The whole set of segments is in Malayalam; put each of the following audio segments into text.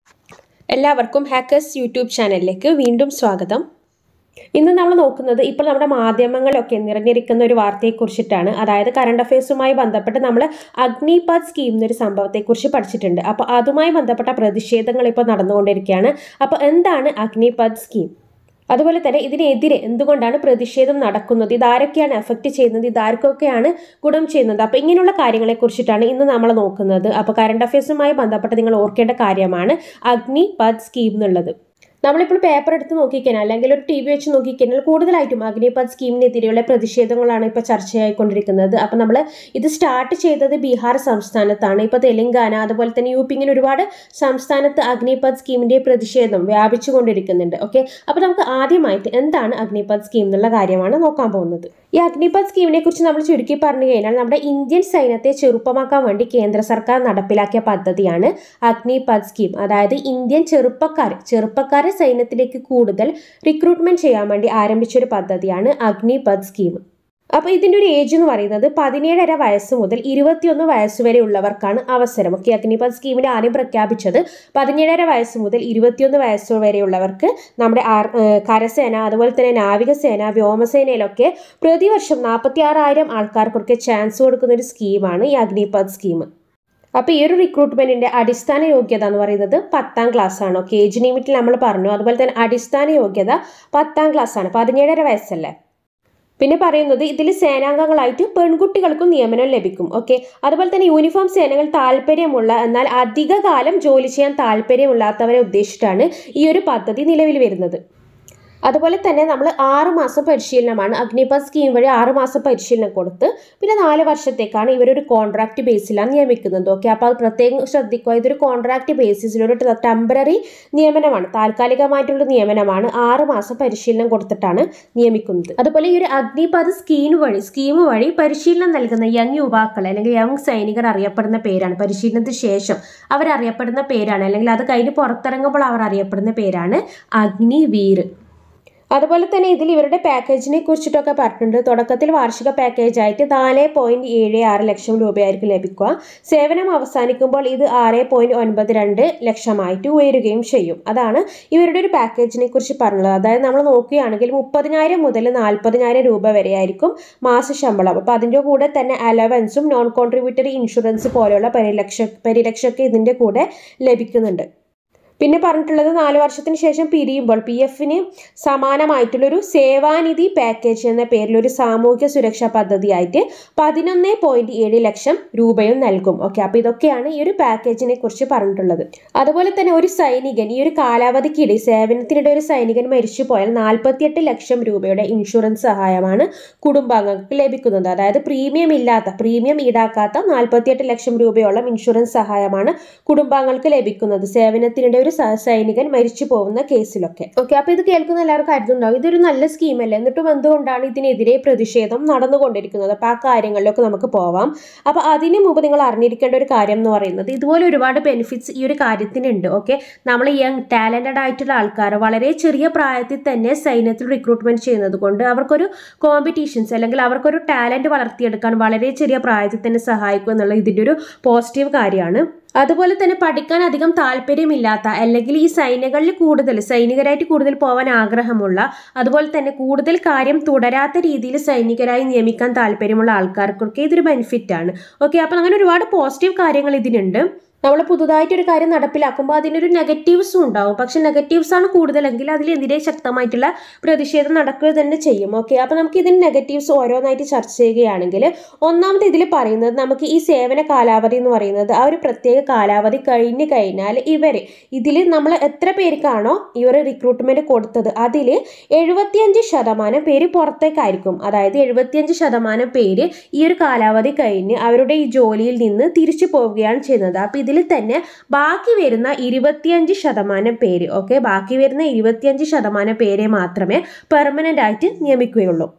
എല്ലാവർക്കും ഹാക്കേഴ്സ് യൂട്യൂബ് ചാനലിലേക്ക് വീണ്ടും സ്വാഗതം ഇന്ന് നമ്മൾ നോക്കുന്നത് ഇപ്പോൾ നമ്മുടെ മാധ്യമങ്ങളിലൊക്കെ നിറഞ്ഞിരിക്കുന്ന ഒരു വാർത്തയെക്കുറിച്ചിട്ടാണ് അതായത് കറണ്ട് അഫയേഴ്സുമായി ബന്ധപ്പെട്ട് നമ്മൾ അഗ്നിപത് സ്കീം എന്നൊരു സംഭവത്തെക്കുറിച്ച് പഠിച്ചിട്ടുണ്ട് അപ്പോൾ അതുമായി ബന്ധപ്പെട്ട പ്രതിഷേധങ്ങൾ ഇപ്പോൾ നടന്നുകൊണ്ടിരിക്കുകയാണ് അപ്പോൾ എന്താണ് അഗ്നിപത് സ്കീം അതുപോലെ തന്നെ ഇതിനെതിരെ എന്തുകൊണ്ടാണ് പ്രതിഷേധം നടക്കുന്നത് ഇതാരൊക്കെയാണ് എഫക്റ്റ് ചെയ്യുന്നത് ഇതാർക്കൊക്കെയാണ് ഗുണം ചെയ്യുന്നത് അപ്പോൾ ഇങ്ങനെയുള്ള കാര്യങ്ങളെ കുറിച്ചിട്ടാണ് ഇന്ന് നമ്മൾ നോക്കുന്നത് അപ്പോൾ കറണ്ട് അഫയേഴ്സുമായി ബന്ധപ്പെട്ട് നിങ്ങൾ ഓർക്കേണ്ട കാര്യമാണ് അഗ്നി പത് സ്കീം എന്നുള്ളത് നമ്മളിപ്പോൾ പേപ്പർ എടുത്ത് നോക്കിക്കഴിഞ്ഞാൽ അല്ലെങ്കിൽ ഒരു ടി വി വെച്ച് നോക്കിക്കഴിഞ്ഞാൽ കൂടുതലായിട്ടും അഗ്നിപത് സ്കീമിനെതിരെയുള്ള പ്രതിഷേധങ്ങളാണ് ഇപ്പോൾ ചർച്ചയായിക്കൊണ്ടിരിക്കുന്നത് അപ്പോൾ നമ്മൾ ഇത് സ്റ്റാർട്ട് ചെയ്തത് ബീഹാർ സംസ്ഥാനത്താണ് ഇപ്പോൾ തെലങ്കാന അതുപോലെ തന്നെ യു പി ഇങ്ങനെ ഒരുപാട് സംസ്ഥാനത്ത് അഗ്നിപത് സ്കീമിൻ്റെ പ്രതിഷേധം വ്യാപിച്ചു കൊണ്ടിരിക്കുന്നുണ്ട് ഓക്കെ അപ്പോൾ നമുക്ക് ആദ്യമായിട്ട് എന്താണ് അഗ്നിപത് സ്കീം എന്നുള്ള കാര്യമാണ് നോക്കാൻ പോകുന്നത് ഈ അഗ്നിപത് സ്കീമിനെ കുറിച്ച് നമ്മൾ ചുരുക്കി പറഞ്ഞു കഴിഞ്ഞാൽ നമ്മുടെ ഇന്ത്യൻ സൈന്യത്തെ ചെറുപ്പമാക്കാൻ വേണ്ടി കേന്ദ്ര സർക്കാർ നടപ്പിലാക്കിയ പദ്ധതിയാണ് അഗ്നിപത് സ്കീം അതായത് ഇന്ത്യൻ ചെറുപ്പക്കാർ ചെറുപ്പക്കാരെ സൈന്യത്തിലേക്ക് കൂടുതൽ റിക്രൂട്ട്മെന്റ് ചെയ്യാൻ വേണ്ടി ആരംഭിച്ചൊരു പദ്ധതിയാണ് അഗ്നിപത് സ്കീം അപ്പോൾ ഇതിൻ്റെ ഒരു ഏജ് എന്ന് പറയുന്നത് പതിനേഴര വയസ്സ് മുതൽ ഇരുപത്തിയൊന്ന് വയസ്സ് വരെ ഉള്ളവർക്കാണ് അവസരം ഓക്കെ അഗ്നിപത് സ്കീമിൽ ആദ്യം പ്രഖ്യാപിച്ചത് പതിനേഴര വയസ്സ് മുതൽ ഇരുപത്തിയൊന്ന് വയസ്സ് വരെയുള്ളവർക്ക് നമ്മുടെ ആർ- ഏഹ് കരസേന അതുപോലെ തന്നെ നാവികസേന വ്യോമസേനയിലൊക്കെ പ്രതിവർഷം നാൽപ്പത്തി ആറായിരം ആൾക്കാർക്കൊക്കെ ചാൻസ് കൊടുക്കുന്ന ഒരു സ്കീമാണ് ഈ അഗ്നിപത് സ്കീം അപ്പോൾ ഈ ഒരു റിക്രൂട്ട്മെന്റിന്റെ അടിസ്ഥാന യോഗ്യത എന്ന് പറയുന്നത് പത്താം ക്ലാസ് ആണ് ഓക്കെ ഏജ് ലിമിറ്റിൽ നമ്മൾ പറഞ്ഞു അതുപോലെ തന്നെ അടിസ്ഥാന യോഗ്യത പത്താം ക്ലാസ് ആണ് പതിനേഴര വയസ്സല്ലേ പിന്നെ പറയുന്നത് ഇതിൽ സേനാംഗങ്ങളായിട്ട് പെൺകുട്ടികൾക്കും നിയമനം ലഭിക്കും ഓക്കെ അതുപോലെ തന്നെ യൂണിഫോം സേനകൾ താല്പര്യമുള്ള എന്നാൽ അധിക കാലം ജോലി ചെയ്യാൻ താല്പര്യമില്ലാത്തവരെ ഉദ്ദേശിച്ചിട്ടാണ് ഈ ഒരു പദ്ധതി നിലവിൽ വരുന്നത് അതുപോലെ തന്നെ നമ്മൾ ആറ് മാസം പരിശീലനമാണ് അഗ്നിപത് സ്കീം വഴി ആറ് മാസം പരിശീലനം കൊടുത്ത് പിന്നെ നാല് വർഷത്തേക്കാണ് ഇവരൊരു കോൺട്രാക്ട് ബേസിലാണ് നിയമിക്കുന്നത് ഓക്കെ അപ്പോൾ അത് പ്രത്യേകം ശ്രദ്ധിക്കുക ഇതൊരു കോൺട്രാക്ട് ബേസിസിൽ ഒരു ടെമ്പററി നിയമനമാണ് താൽക്കാലികമായിട്ടുള്ള നിയമനമാണ് ആറ് മാസം പരിശീലനം കൊടുത്തിട്ടാണ് നിയമിക്കുന്നത് അതുപോലെ ഈ ഒരു അഗ്നിപത് സ്കീം വഴി സ്കീം വഴി പരിശീലനം നൽകുന്ന യങ് യുവാക്കൾ അല്ലെങ്കിൽ യങ് സൈനികർ അറിയപ്പെടുന്ന പേരാണ് പരിശീലനത്തിന് ശേഷം അവരറിയപ്പെടുന്ന പേരാണ് അല്ലെങ്കിൽ അത് കഴിഞ്ഞ് പുറത്തിറങ്ങുമ്പോൾ അവർ അറിയപ്പെടുന്ന പേരാണ് അഗ്നിവീർ അതുപോലെ തന്നെ ഇതിൽ ഇവരുടെ പാക്കേജിനെ കുറിച്ചിട്ടൊക്കെ പറഞ്ഞിട്ടുണ്ട് തുടക്കത്തിൽ വാർഷിക പാക്കേജായിട്ട് നാല് പോയിന്റ് ഏഴ് ആറ് ലക്ഷം രൂപയായിരിക്കും ലഭിക്കുക സേവനം അവസാനിക്കുമ്പോൾ ഇത് ആറ് പോയിന്റ് ഒൻപത് രണ്ട് ലക്ഷമായിട്ട് ഉയരുകയും ചെയ്യും അതാണ് ഇവരുടെ ഒരു പാക്കേജിനെ കുറിച്ച് പറഞ്ഞത് അതായത് നമ്മൾ നോക്കുകയാണെങ്കിൽ മുപ്പതിനായിരം മുതൽ നാൽപ്പതിനായിരം രൂപ വരെ ആയിരിക്കും മാസ ശമ്പളം അപ്പോൾ അതിൻ്റെ കൂടെ തന്നെ അലവൻസും നോൺ കോൺട്രിബ്യൂട്ടറി ഇൻഷുറൻസ് പോലെയുള്ള പരിരക്ഷ പരിരക്ഷയൊക്കെ ഇതിൻ്റെ കൂടെ ലഭിക്കുന്നുണ്ട് പിന്നെ പറഞ്ഞിട്ടുള്ളത് നാല് വർഷത്തിന് ശേഷം പിരിയുമ്പോൾ പി എഫിന് സമാനമായിട്ടുള്ളൊരു സേവാനിധി പാക്കേജ് എന്ന പേരിൽ ഒരു സാമൂഹ്യ സുരക്ഷാ പദ്ധതിയായിട്ട് പതിനൊന്ന് പോയിന്റ് ഏഴ് ലക്ഷം രൂപയും നൽകും ഓക്കെ അപ്പോൾ ഇതൊക്കെയാണ് ഈ ഒരു പാക്കേജിനെ കുറിച്ച് പറഞ്ഞിട്ടുള്ളത് അതുപോലെ തന്നെ ഒരു സൈനികൻ ഈ ഒരു കാലാവധിക്കിടെ സേവനത്തിനിടെ ഒരു സൈനികൻ മരിച്ചു പോയാൽ നാൽപ്പത്തിയെട്ട് ലക്ഷം രൂപയുടെ ഇൻഷുറൻസ് സഹായമാണ് കുടുംബാംഗങ്ങൾക്ക് ലഭിക്കുന്നത് അതായത് പ്രീമിയം ഇല്ലാത്ത പ്രീമിയം ഈടാക്കാത്ത നാൽപ്പത്തിയെട്ട് ലക്ഷം രൂപയോളം ഇൻഷുറൻസ് സഹായമാണ് കുടുംബാംഗങ്ങൾക്ക് ലഭിക്കുന്നത് സേവനത്തിനിടെ ഒരു സ- സൈനികൻ മരിച്ചു പോകുന്ന കേസിലൊക്കെ ഓക്കെ അപ്പോൾ ഇത് കേൾക്കുന്ന എല്ലാവർക്കും കരുതുണ്ടാവും ഇതൊരു നല്ല സ്കീമല്ലേ എന്നിട്ടും എന്തുകൊണ്ടാണ് ഇതിനെതിരെ പ്രതിഷേധം നടന്നുകൊണ്ടിരിക്കുന്നത് അപ്പോൾ ആ കാര്യങ്ങളിലൊക്കെ നമുക്ക് പോവാം അപ്പോൾ അതിന് മുമ്പ് നിങ്ങൾ അറിഞ്ഞിരിക്കേണ്ട ഒരു കാര്യം എന്ന് പറയുന്നത് ഇതുപോലെ ഒരുപാട് ബെനിഫിറ്റ്സ് ഈ ഒരു കാര്യത്തിനുണ്ട് ഓക്കെ നമ്മൾ യങ് ടാലൻറ്റഡ് ആയിട്ടുള്ള ആൾക്കാർ വളരെ ചെറിയ പ്രായത്തിൽ തന്നെ സൈന്യത്തിൽ റിക്രൂട്ട്മെന്റ് ചെയ്യുന്നത് കൊണ്ട് അവർക്കൊരു കോമ്പറ്റീഷൻസ് അല്ലെങ്കിൽ അവർക്കൊരു ടാലൻറ്റ് വളർത്തിയെടുക്കാൻ വളരെ ചെറിയ പ്രായത്തിൽ തന്നെ സഹായിക്കും എന്നുള്ള ഇതിൻ്റെ ഒരു പോസിറ്റീവ് കാര്യമാണ് അതുപോലെ തന്നെ പഠിക്കാൻ അധികം താല്പര്യമില്ലാത്ത അല്ലെങ്കിൽ ഈ സൈന്യങ്ങളിൽ കൂടുതൽ സൈനികരായിട്ട് കൂടുതൽ പോകാൻ ആഗ്രഹമുള്ള അതുപോലെ തന്നെ കൂടുതൽ കാര്യം തുടരാത്ത രീതിയിൽ സൈനികരായി നിയമിക്കാൻ താല്പര്യമുള്ള ആൾക്കാർക്കൊക്കെ ഇതൊരു ബെനിഫിറ്റ് ആണ് ഓക്കെ അപ്പോൾ അങ്ങനെ ഒരുപാട് പോസിറ്റീവ് കാര്യങ്ങൾ ഇതിനുണ്ട് നമ്മൾ പുതുതായിട്ടൊരു കാര്യം നടപ്പിലാക്കുമ്പോൾ അതിനൊരു നെഗറ്റീവ്സും ഉണ്ടാവും പക്ഷെ നെഗറ്റീവ്സ് ആണ് കൂടുതലെങ്കിൽ അതിലെതിരെ ശക്തമായിട്ടുള്ള പ്രതിഷേധം നടക്കുക തന്നെ ചെയ്യും ഓക്കെ അപ്പോൾ നമുക്ക് ഇതിന് നെഗറ്റീവ്സ് ഓരോന്നായിട്ട് ചർച്ച ചെയ്യുകയാണെങ്കിൽ ഒന്നാമത് ഇതിൽ പറയുന്നത് നമുക്ക് ഈ സേവന കാലാവധി എന്ന് പറയുന്നത് ആ ഒരു പ്രത്യേക കാലാവധി കഴിഞ്ഞ് കഴിഞ്ഞാൽ ഇവർ ഇതിൽ നമ്മൾ എത്ര പേർക്കാണോ ഈ ഒരു റിക്രൂട്ട്മെന്റ് കൊടുത്തത് അതിൽ എഴുപത്തിയഞ്ച് ശതമാനം പേര് പുറത്തേക്കായിരിക്കും അതായത് എഴുപത്തിയഞ്ച് ശതമാനം പേര് ഈ ഒരു കാലാവധി കഴിഞ്ഞ് അവരുടെ ഈ ജോലിയിൽ നിന്ന് തിരിച്ചു പോവുകയാണ് ചെയ്യുന്നത് അപ്പോൾ ഇതിൽ തന്നെ ബാക്കി വരുന്ന ഇരുപത്തിയഞ്ച് ശതമാനം പേര് ഓക്കെ ബാക്കി വരുന്ന ഇരുപത്തിയഞ്ച് ശതമാനം പേരെ മാത്രമേ പെർമനന്റ് ആയിട്ട് നിയമിക്കുകയുള്ളൂ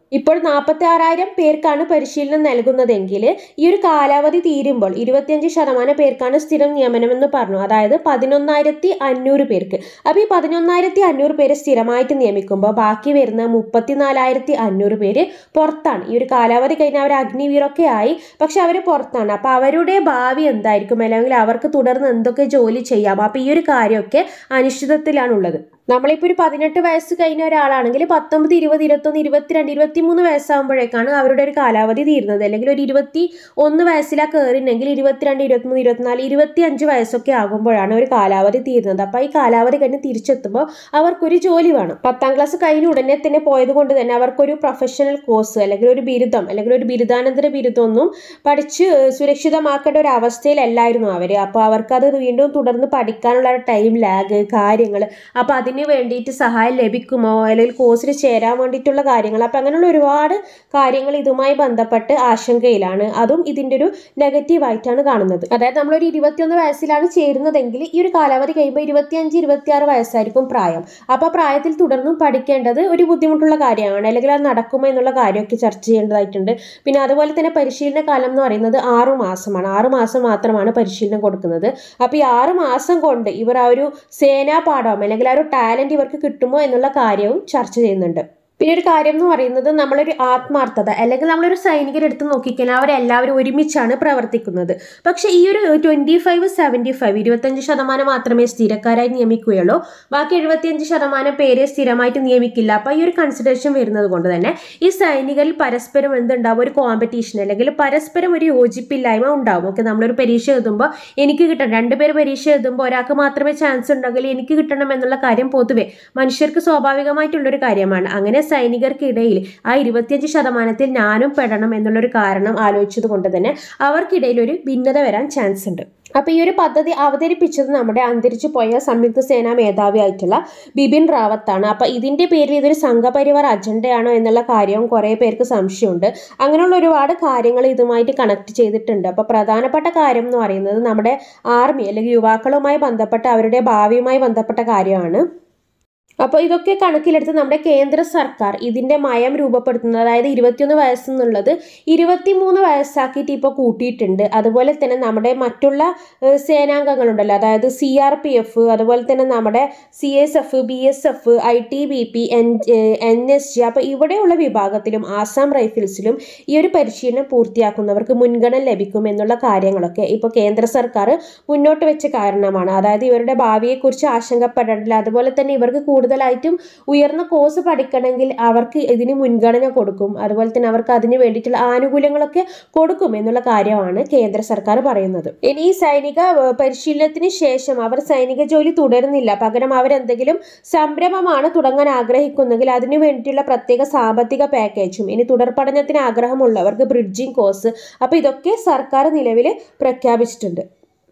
ഇപ്പോൾ നാൽപ്പത്തി ആറായിരം പേർക്കാണ് പരിശീലനം നൽകുന്നതെങ്കിൽ ഈ ഒരു കാലാവധി തീരുമ്പോൾ ഇരുപത്തിയഞ്ച് ശതമാനം പേർക്കാണ് സ്ഥിരം നിയമനമെന്ന് പറഞ്ഞു അതായത് പതിനൊന്നായിരത്തി അഞ്ഞൂറ് പേർക്ക് അപ്പോൾ ഈ പതിനൊന്നായിരത്തി അഞ്ഞൂറ് പേര് സ്ഥിരമായിട്ട് നിയമിക്കുമ്പോൾ ബാക്കി വരുന്ന മുപ്പത്തിനാലായിരത്തി അഞ്ഞൂറ് പേര് പുറത്താണ് ഈ ഒരു കാലാവധി കഴിഞ്ഞാൽ അവർ അഗ്നിവീറൊക്കെ ആയി പക്ഷെ അവർ പുറത്താണ് അപ്പോൾ അവരുടെ ഭാവി എന്തായിരിക്കും അല്ലെങ്കിൽ അവർക്ക് തുടർന്ന് എന്തൊക്കെ ജോലി ചെയ്യാം അപ്പോൾ ഈ ഒരു കാര്യമൊക്കെ അനിശ്ചിതത്തിലാണുള്ളത് നമ്മളിപ്പോൾ ഒരു പതിനെട്ട് വയസ്സ് കഴിഞ്ഞ ഒരാളാണെങ്കിൽ പത്തൊമ്പത് ഇരുപത് ഇരുപത്തൊന്ന് ഇരുപത്തിരണ്ട് ഇരുപത്തിമൂന്ന് വയസ്സാകുമ്പോഴേക്കാണ് അവരുടെ ഒരു കാലാവധി തീരുന്നത് അല്ലെങ്കിൽ ഒരു ഇരുപത്തി ഒന്ന് വയസ്സിലാണ് കയറിണെങ്കിൽ ഇരുപത്തിരണ്ട് ഇരുപത്തിമൂന്ന് ഇരുപത്തിനാല് ഇരുപത്തി അഞ്ച് വയസ്സൊക്കെ ആകുമ്പോഴാണ് ഒരു കാലാവധി തീരുന്നത് അപ്പോൾ ഈ കാലാവധി കഴിഞ്ഞ് തിരിച്ചെത്തുമ്പോൾ അവർക്കൊരു ജോലി വേണം പത്താം ക്ലാസ് കഴിഞ്ഞ ഉടനെ തന്നെ പോയത് കൊണ്ട് തന്നെ അവർക്കൊരു പ്രൊഫഷണൽ കോഴ്സ് അല്ലെങ്കിൽ ഒരു ബിരുദം അല്ലെങ്കിൽ ഒരു ബിരുദാനന്തര ബിരുദമൊന്നും പഠിച്ച് സുരക്ഷിതമാക്കേണ്ട ഒരു അവസ്ഥയിലല്ലായിരുന്നു അവർ അപ്പോൾ അവർക്കത് വീണ്ടും തുടർന്ന് പഠിക്കാനുള്ള ടൈം ലാഗ് കാര്യങ്ങൾ അപ്പോൾ അതിന് വേണ്ടിയിട്ട് സഹായം ലഭിക്കുമോ അല്ലെങ്കിൽ കോഴ്സിൽ ചേരാൻ വേണ്ടിയിട്ടുള്ള കാര്യങ്ങൾ അപ്പോൾ അങ്ങനെയുള്ള ഒരുപാട് കാര്യങ്ങൾ ഇതുമായി ബന്ധപ്പെട്ട് ആശങ്കയിലാണ് അതും ഇതിൻ്റെ ഒരു നെഗറ്റീവായിട്ടാണ് കാണുന്നത് അതായത് നമ്മളൊരു ഇരുപത്തിയൊന്ന് വയസ്സിലാണ് ചേരുന്നതെങ്കിൽ ഈ ഒരു കാലാവധി കഴിയുമ്പോൾ ഇരുപത്തിയഞ്ച് ഇരുപത്തിയാറ് വയസ്സായിരിക്കും പ്രായം അപ്പോൾ ആ പ്രായത്തിൽ തുടർന്നും പഠിക്കേണ്ടത് ഒരു ബുദ്ധിമുട്ടുള്ള കാര്യമാണ് അല്ലെങ്കിൽ അത് നടക്കുമോ എന്നുള്ള കാര്യമൊക്കെ ചർച്ച ചെയ്യേണ്ടതായിട്ടുണ്ട് പിന്നെ അതുപോലെ തന്നെ പരിശീലന കാലം എന്ന് പറയുന്നത് ആറു മാസമാണ് ആറു മാസം മാത്രമാണ് പരിശീലനം കൊടുക്കുന്നത് അപ്പോൾ ഈ ആറ് മാസം കൊണ്ട് ഇവർ ആ ഒരു സേനാ പാഠം അല്ലെങ്കിൽ ആ ഒരു ടാലൻറ്റ് ഇവർക്ക് കിട്ടുമോ എന്നുള്ള കാര്യവും ചർച്ച ചെയ്യുന്നുണ്ട് പിന്നെ ഒരു കാര്യം എന്ന് പറയുന്നത് നമ്മളൊരു ആത്മാർത്ഥത അല്ലെങ്കിൽ നമ്മളൊരു സൈനികരെടുത്ത് നോക്കിക്കഴിഞ്ഞാൽ അവരെല്ലാവരും ഒരുമിച്ചാണ് പ്രവർത്തിക്കുന്നത് പക്ഷേ ഈ ഒരു ട്വൻറ്റി ഫൈവ് സെവൻറ്റി ഫൈവ് ഇരുപത്തഞ്ച് ശതമാനം മാത്രമേ സ്ഥിരക്കാരായി നിയമിക്കുകയുള്ളൂ ബാക്കി എഴുപത്തിയഞ്ച് ശതമാനം പേരെ സ്ഥിരമായിട്ട് നിയമിക്കില്ല അപ്പോൾ ഈ ഒരു കൺസിഡറേഷൻ വരുന്നത് കൊണ്ട് തന്നെ ഈ സൈനികരിൽ പരസ്പരം എന്തുണ്ടാവും ഒരു കോമ്പറ്റീഷൻ അല്ലെങ്കിൽ പരസ്പരം ഒരു യോജിപ്പില്ലായ്മ ഉണ്ടാവും ഓക്കെ നമ്മളൊരു പരീക്ഷ എഴുതുമ്പോൾ എനിക്ക് കിട്ടണം രണ്ടുപേർ പരീക്ഷ എഴുതുമ്പോൾ ഒരാൾക്ക് മാത്രമേ ചാൻസ് ഉണ്ടെങ്കിൽ എനിക്ക് കിട്ടണം എന്നുള്ള കാര്യം പൊതുവെ മനുഷ്യർക്ക് സ്വാഭാവികമായിട്ടുള്ളൊരു കാര്യമാണ് അങ്ങനെ സൈനികർക്കിടയിൽ ആ ഇരുപത്തിയഞ്ച് ശതമാനത്തിൽ ഞാനും പെടണം എന്നുള്ളൊരു കാരണം ആലോചിച്ചത് കൊണ്ട് തന്നെ അവർക്കിടയിൽ ഒരു ഭിന്നത വരാൻ ചാൻസ് ഉണ്ട് അപ്പോൾ ഈ ഒരു പദ്ധതി അവതരിപ്പിച്ചത് നമ്മുടെ അന്തരിച്ചു പോയ സംയുക്ത സേനാ മേധാവിയായിട്ടുള്ള ബിപിൻ റാവത്താണ് അപ്പോൾ ഇതിൻ്റെ പേരിൽ ഇതൊരു സംഘപരിവാർ അജണ്ടയാണോ എന്നുള്ള കാര്യവും കുറേ പേർക്ക് സംശയമുണ്ട് അങ്ങനെയുള്ള ഒരുപാട് കാര്യങ്ങൾ ഇതുമായിട്ട് കണക്ട് ചെയ്തിട്ടുണ്ട് അപ്പോൾ പ്രധാനപ്പെട്ട കാര്യം എന്ന് പറയുന്നത് നമ്മുടെ ആർമി അല്ലെങ്കിൽ യുവാക്കളുമായി ബന്ധപ്പെട്ട അവരുടെ ഭാവിയുമായി ബന്ധപ്പെട്ട കാര്യമാണ് അപ്പോൾ ഇതൊക്കെ കണക്കിലെടുത്ത് നമ്മുടെ കേന്ദ്ര സർക്കാർ ഇതിൻ്റെ മയം രൂപപ്പെടുത്തുന്നത് അതായത് ഇരുപത്തിയൊന്ന് വയസ്സെന്നുള്ളത് ഇരുപത്തിമൂന്ന് വയസ്സാക്കിയിട്ട് ഇപ്പോൾ കൂട്ടിയിട്ടുണ്ട് അതുപോലെ തന്നെ നമ്മുടെ മറ്റുള്ള ഏഹ്, സേനാംഗങ്ങളുണ്ടല്ലോ അതായത് സി ആർ പി എഫ് അതുപോലെ തന്നെ നമ്മുടെ C S F B S F I T B P N N S G അപ്പോൾ ഇവിടെയുള്ള വിഭാഗത്തിലും ആസാം റൈഫിൾസിലും ഈ ഒരു പരിശീലനം പൂർത്തിയാക്കുന്നവർക്ക് മുൻഗണന ലഭിക്കും എന്നുള്ള കാര്യങ്ങളൊക്കെ ഇപ്പോൾ കേന്ദ്ര സർക്കാർ മുന്നോട്ട് വെച്ച കാരണമാണ് അതായത് ഇവരുടെ ഭാവിയെക്കുറിച്ച് ആശങ്കപ്പെടേണ്ടില്ല അതുപോലെ തന്നെ ഇവർക്ക് കൂടുതലായിട്ടും ഉയർന്ന കോഴ്സ് പഠിക്കണമെങ്കിൽ അവർക്ക് ഇതിന് മുൻഗണന കൊടുക്കും അതുപോലെ തന്നെ അവർക്ക് അതിന് വേണ്ടിയിട്ടുള്ള ആനുകൂല്യങ്ങളൊക്കെ കൊടുക്കും എന്നുള്ള കാര്യമാണ് കേന്ദ്ര സർക്കാർ പറയുന്നത് ഇനി ഈ സൈനിക ഏഹ്, പരിശീലനത്തിന് ശേഷം അവർ സൈനിക ജോലി തുടരുന്നില്ല പകരം അവരെന്തെങ്കിലും സംരംഭമാണ് തുടങ്ങാൻ ആഗ്രഹിക്കുന്നെങ്കിൽ അതിനു വേണ്ടിയിട്ടുള്ള പ്രത്യേക സാമ്പത്തിക പാക്കേജും ഇനി തുടർ പഠനത്തിന് ആഗ്രഹമുള്ളവർക്ക് ബ്രിഡ്ജിംഗ് കോഴ്സ് അപ്പോൾ ഇതൊക്കെ സർക്കാർ നിലവിൽ പ്രഖ്യാപിച്ചിട്ടുണ്ട്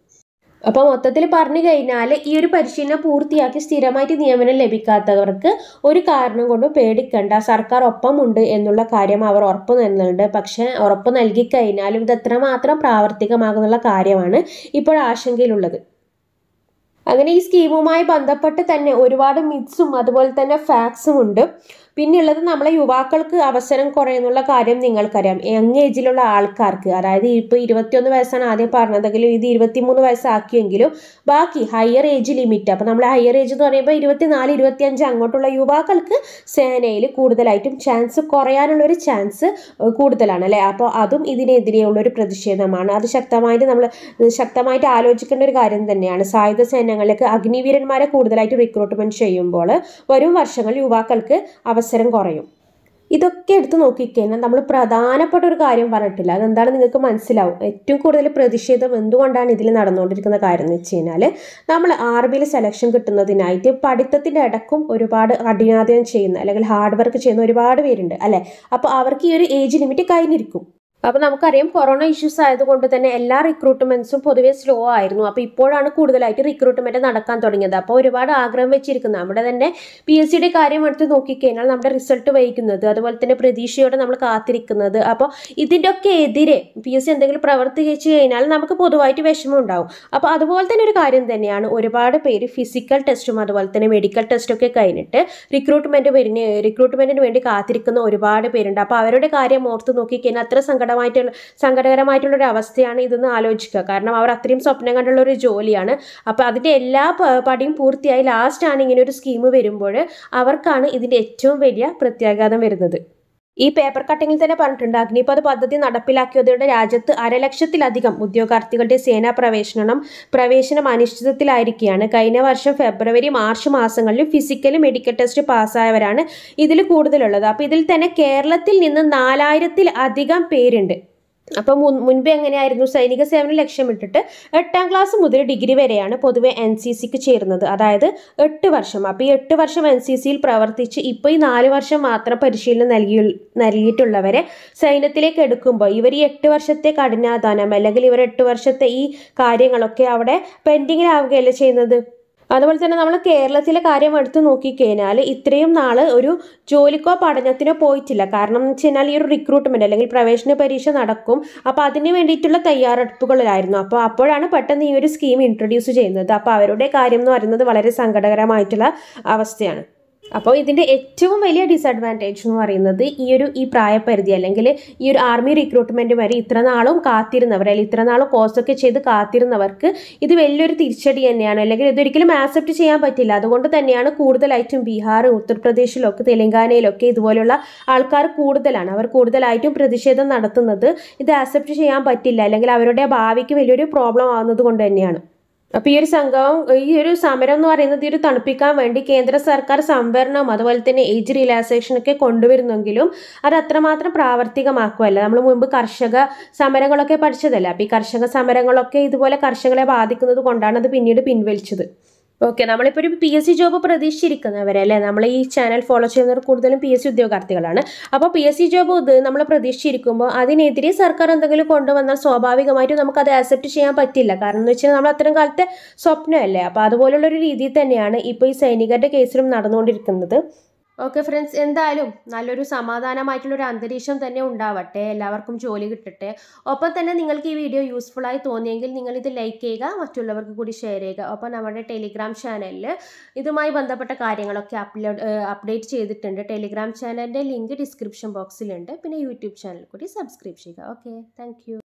അപ്പോൾ മൊത്തത്തിൽ പറഞ്ഞു കഴിഞ്ഞാൽ ഈ ഒരു പരിശീലനം പൂർത്തിയാക്കി സ്ഥിരമായിട്ട് നിയമനം ലഭിക്കാത്തവർക്ക് ഒരു കാരണം കൊണ്ടും പേടിക്കണ്ട സർക്കാർ ഒപ്പമുണ്ട് എന്നുള്ള കാര്യം അവർ ഉറപ്പ് നൽകുന്നുണ്ട് പക്ഷേ ഉറപ്പ് നൽകി കഴിഞ്ഞാലും ഇത് എത്രമാത്രം പ്രാവർത്തികമാകുന്നുള്ള കാര്യമാണ് ഇപ്പോൾ ആശങ്കയിലുള്ളത് അങ്ങനെ ഈ സ്കീമുമായി ബന്ധപ്പെട്ട് തന്നെ ഒരുപാട് മിത്സും അതുപോലെ തന്നെ ഫാക്സും ഉണ്ട് പിന്നെയുള്ളത് നമ്മളെ യുവാക്കൾക്ക് അവസരം കുറയുന്നുള്ള കാര്യം നിങ്ങൾക്കറിയാം യങ് ഏജിലുള്ള ആൾക്കാർക്ക് അതായത് ഇപ്പോൾ ഇരുപത്തിയൊന്ന് വയസ്സാണ് ആദ്യം പറഞ്ഞതെങ്കിലും ഇത് ഇരുപത്തിമൂന്ന് വയസ്സാക്കിയെങ്കിലും ബാക്കി ഹയർ ഏജ് ലിമിറ്റ് അപ്പോൾ നമ്മൾ ഹയർ ഏജ് എന്ന് പറയുമ്പോൾ ഇരുപത്തിനാല് ഇരുപത്തിയഞ്ച് അങ്ങോട്ടുള്ള യുവാക്കൾക്ക് സേനയിൽ കൂടുതലായിട്ടും ചാൻസ് കുറയാനുള്ളൊരു ചാൻസ് കൂടുതലാണ് അല്ലേ അപ്പോൾ അതും ഇതിനെതിരെയുള്ള ഒരു പ്രതിഷേധമാണ് അത് ശക്തമായിട്ട് നമ്മൾ ശക്തമായിട്ട് ആലോചിക്കേണ്ട ഒരു കാര്യം തന്നെയാണ് സായുധ സേനകളിലേക്ക് അഗ്നിവീരന്മാരെ കൂടുതലായിട്ട് റിക്രൂട്ട്മെന്റ് ചെയ്യുമ്പോൾ വരും വർഷങ്ങളിൽ യുവാക്കൾക്ക് അവസരം കുറയും ഇതൊക്കെ എടുത്ത് നോക്കിക്കഴിഞ്ഞാൽ നമ്മൾ പ്രധാനപ്പെട്ട ഒരു കാര്യം പറഞ്ഞിട്ടില്ല അതെന്താണ് നിങ്ങൾക്ക് മനസ്സിലാവും ഏറ്റവും കൂടുതൽ പ്രതിഷേധം എന്തുകൊണ്ടാണ് ഇതിൽ നടന്നുകൊണ്ടിരിക്കുന്ന കാര്യം എന്ന് വെച്ച് കഴിഞ്ഞാൽ നമ്മൾ ആർമിയിൽ സെലക്ഷൻ കിട്ടുന്നതിനായിട്ട് പഠിത്തത്തിൻ്റെ ഇടക്കും ഒരുപാട് കഠിനാധ്വാനം ചെയ്യുന്ന അല്ലെങ്കിൽ ഹാർഡ് വർക്ക് ചെയ്യുന്ന ഒരുപാട് പേരുണ്ട് അല്ലേ അപ്പോൾ അവർക്ക് ഈ ഒരു ഏജ് ലിമിറ്റ് കഴിഞ്ഞിരിക്കും അപ്പോൾ നമുക്കറിയാം കൊറോണ ഇഷ്യൂസ് ആയതുകൊണ്ട് തന്നെ എല്ലാ റിക്രൂട്ട്മെന്റ്സും പൊതുവേ സ്ലോ ആയിരുന്നു അപ്പോൾ ഇപ്പോഴാണ് കൂടുതലായിട്ട് റിക്രൂട്ട്മെന്റ് നടക്കാൻ തുടങ്ങിയത് അപ്പോൾ ഒരുപാട് ആഗ്രഹം വെച്ചിരിക്കുന്നത് നമ്മുടെ തന്നെ പി എസ് സിയുടെ കാര്യം എടുത്ത് നോക്കിക്കഴിഞ്ഞാൽ നമ്മുടെ റിസൾട്ട് വൈകുന്നത് അതുപോലെ തന്നെ പ്രതീക്ഷയോടെ നമ്മൾ കാത്തിരിക്കുന്നത് അപ്പോൾ ഇതിൻ്റെയൊക്കെ എതിരെ പി എസ് സി എന്തെങ്കിലും പ്രവർത്തിച്ചു കഴിഞ്ഞാൽ നമുക്ക് പൊതുവായിട്ട് വിഷമം ഉണ്ടാവും അപ്പോൾ അതുപോലെ തന്നെ ഒരു കാര്യം തന്നെയാണ് ഒരുപാട് പേര് ഫിസിക്കൽ ടെസ്റ്റും അതുപോലെ തന്നെ മെഡിക്കൽ ടെസ്റ്റൊക്കെ കഴിഞ്ഞിട്ട് റിക്രൂട്ട്മെന്റ് വരുന്ന റിക്രൂട്ട്മെന്റിന് വേണ്ടി കാത്തിരിക്കുന്ന ഒരുപാട് പേരുണ്ട് അപ്പോൾ അവരുടെ കാര്യം ഓർത്ത് നോക്കിക്കഴിഞ്ഞാൽ അത്ര സങ്കടമായിട്ടുള്ള സങ്കടകരമായിട്ടുള്ള ഒരു അവസ്ഥയാണ് ഇതെന്ന് ആലോചിക്കുക കാരണം അവർ അത്രയും സ്വപ്നം കണ്ടുള്ള ഒരു ജോലിയാണ് അപ്പോൾ അതിൻ്റെ എല്ലാ പ- പടിയും പൂർത്തിയായി ലാസ്റ്റാണ് ഇങ്ങനെ ഒരു സ്കീം വരുമ്പോൾ അവർക്കാണ് ഇതിൻ്റെ ഏറ്റവും വലിയ പ്രത്യാഘാതം വരുന്നത് ഈ പേപ്പർ കട്ടിങ്ങിൽ തന്നെ പറഞ്ഞിട്ടുണ്ട് അഗ്നിപഥ് പദ്ധതി നടപ്പിലാക്കിയതോടെ രാജ്യത്ത് അരലക്ഷത്തിലധികം ഉദ്യോഗാർത്ഥികളുടെ സേനാ പ്രവേശനം പ്രവേശനം അനിശ്ചിതത്തിലായിരിക്കുകയാണ് കഴിഞ്ഞ വർഷം ഫെബ്രുവരി മാർച്ച് മാസങ്ങളിൽ ഫിസിക്കൽ മെഡിക്കൽ ടെസ്റ്റ് പാസ്സായവരാണ് ഇതിൽ കൂടുതലുള്ളത് അപ്പോൾ ഇതിൽ തന്നെ കേരളത്തിൽ നിന്ന് നാലായിരത്തിൽ അധികം പേരുണ്ട് അപ്പോൾ മുൻ മുൻപ് എങ്ങനെയായിരുന്നു സൈനിക സേവനം ലക്ഷ്യമിട്ടിട്ട് എട്ടാം ക്ലാസ് മുതൽ ഡിഗ്രി വരെയാണ് പൊതുവെ എൻ സി സിക്ക് ചേരുന്നത് അതായത് എട്ട് വർഷം അപ്പോൾ ഈ എട്ട് വർഷം എൻ സി സിയിൽ പ്രവർത്തിച്ച് ഇപ്പോൾ ഈ നാല് വർഷം മാത്രം പരിശീലനം നൽകി നൽകിയിട്ടുള്ളവരെ സൈന്യത്തിലേക്ക് എടുക്കുമ്പോൾ ഇവർ ഈ എട്ട് വർഷത്തെ കഠിനാധാനം അല്ലെങ്കിൽ ഇവർ എട്ട് വർഷത്തെ ഈ കാര്യങ്ങളൊക്കെ അവിടെ പെൻഡിങ്ങിലാവുകയല്ലേ ചെയ്യുന്നത് അതുപോലെ തന്നെ നമ്മൾ കേരളത്തിലെ കാര്യം എടുത്ത് നോക്കിക്കഴിഞ്ഞാൽ ഇത്രയും നാൾ ഒരു ജോലിക്കോ പഠനത്തിനോ പോയിട്ടില്ല കാരണം എന്ന് വെച്ച് കഴിഞ്ഞാൽ ഈ ഒരു റിക്രൂട്ട്മെന്റ് അല്ലെങ്കിൽ പ്രവേശന പരീക്ഷ നടക്കും അപ്പോൾ അതിന് വേണ്ടിയിട്ടുള്ള തയ്യാറെടുപ്പുകളിലായിരുന്നു അപ്പോൾ അപ്പോഴാണ് പെട്ടെന്ന് ഈ ഒരു സ്കീം ഇൻട്രൊഡ്യൂസ് ചെയ്യുന്നത് അപ്പോൾ അവരുടെ കാര്യം എന്ന് പറയുന്നത് വളരെ സങ്കടകരമായിട്ടുള്ള അവസ്ഥയാണ് അപ്പോൾ ഇതിൻ്റെ ഏറ്റവും വലിയ ഡിസഡ്വാൻറ്റേജ് എന്ന് പറയുന്നത് ഈ ഒരു ഈ പ്രായപരിധി അല്ലെങ്കിൽ ഈ ഒരു ആർമി റിക്രൂട്ട്മെൻറ്റ് വരെ ഇത്ര നാളും കാത്തിരുന്നവർ അല്ലെങ്കിൽ ഇത്ര നാളും കോഴ്സൊക്കെ ചെയ്ത് കാത്തിരുന്നവർക്ക് ഇത് വലിയൊരു തിരിച്ചടി തന്നെയാണ് അല്ലെങ്കിൽ ഇതൊരിക്കലും ആക്സെപ്റ്റ് ചെയ്യാൻ പറ്റില്ല അതുകൊണ്ട് തന്നെയാണ് കൂടുതലായിട്ടും ബീഹാർ ഉത്തർപ്രദേശിലൊക്കെ തെലങ്കാനയിലൊക്കെ ഇതുപോലുള്ള ആൾക്കാർ കൂടുതലാണ് അവർ കൂടുതലായിട്ടും പ്രതിഷേധം നടത്തുന്നത് ഇത് ആക്സെപ്റ്റ് ചെയ്യാൻ പറ്റില്ല അല്ലെങ്കിൽ അവരുടെ ഭാവിക്ക് വലിയൊരു പ്രോബ്ലം ആവുന്നത് കൊണ്ട് തന്നെയാണ് അപ്പോൾ ഈ ഒരു സംഘം ഈ ഒരു സമരം എന്ന് പറയുന്നത് ഈ ഒരു തണുപ്പിക്കാൻ വേണ്ടി കേന്ദ്ര സർക്കാർ സംവരണം അതുപോലെ തന്നെ ഏജ് റിലാക്സേഷൻ ഒക്കെ കൊണ്ടുവരുന്നെങ്കിലും അത് അത്രമാത്രം പ്രാവർത്തികമാക്കുമല്ല നമ്മൾ മുമ്പ് കർഷക സമരങ്ങളൊക്കെ പഠിച്ചതല്ല അപ്പോൾ ഈ കർഷക സമരങ്ങളൊക്കെ ഇതുപോലെ കർഷകരെ ബാധിക്കുന്നത് കൊണ്ടാണ് അത് പിന്നീട് പിൻവലിച്ചത് ഓക്കെ നമ്മളിപ്പോൾ ഒരു പി എസ് സി ജോബ് പ്രതീക്ഷിച്ചിരിക്കുന്നവരെ അല്ലേ നമ്മൾ ഈ ചാനൽ ഫോളോ ചെയ്യുന്നവർ കൂടുതലും പി എസ് സി ഉദ്യോഗാർത്ഥികളാണ് അപ്പോൾ പി എസ് സി ജോബ് ഇത് നമ്മൾ പ്രതീക്ഷിച്ചിരിക്കുമ്പോൾ അതിനെതിരെ സർക്കാർ എന്തെങ്കിലും കൊണ്ടുവന്നാൽ സ്വാഭാവികമായിട്ടും നമുക്കത് ആക്സെപ്റ്റ് ചെയ്യാൻ പറ്റില്ല കാരണം എന്ന് വെച്ചാൽ നമ്മൾ അത്തരം കാലത്തെ സ്വപ്നമല്ലേ അപ്പോൾ അതുപോലുള്ള ഒരു രീതിയിൽ തന്നെയാണ് ഇപ്പോൾ ഈ സൈനികരുടെ കേസിലും നടന്നുകൊണ്ടിരിക്കുന്നത് ഓക്കെ ഫ്രണ്ട്സ് എന്തായാലും നല്ലൊരു സമാധാനമായിട്ടുള്ള ഒരു അന്തരീക്ഷം തന്നെ ഉണ്ടാവട്ടെ എല്ലാവർക്കും ജോലി കിട്ടട്ടെ ഒപ്പം തന്നെ നിങ്ങൾക്ക് ഈ വീഡിയോ യൂസ്ഫുൾ ആയി തോന്നിയെങ്കിൽ നിങ്ങൾ ഇത് ലൈക്ക് ചെയ്യുക മറ്റുള്ളവർക്ക് കൂടി ഷെയർ ചെയ്യുക ഒപ്പം നമ്മുടെ ടെലിഗ്രാം ചാനലിൽ ഇതുമായി ബന്ധപ്പെട്ട കാര്യങ്ങളൊക്കെ അപ്ലോഡ് അപ്ഡേറ്റ് ചെയ്തിട്ടുണ്ട് ടെലിഗ്രാം ചാനലിൻ്റെ ലിങ്ക് ഡിസ്ക്രിപ്ഷൻ ബോക്സിലുണ്ട് പിന്നെ യൂട്യൂബ് ചാനൽ കൂടി സബ്സ്ക്രൈബ് ചെയ്യുക ഓക്കെ താങ്ക്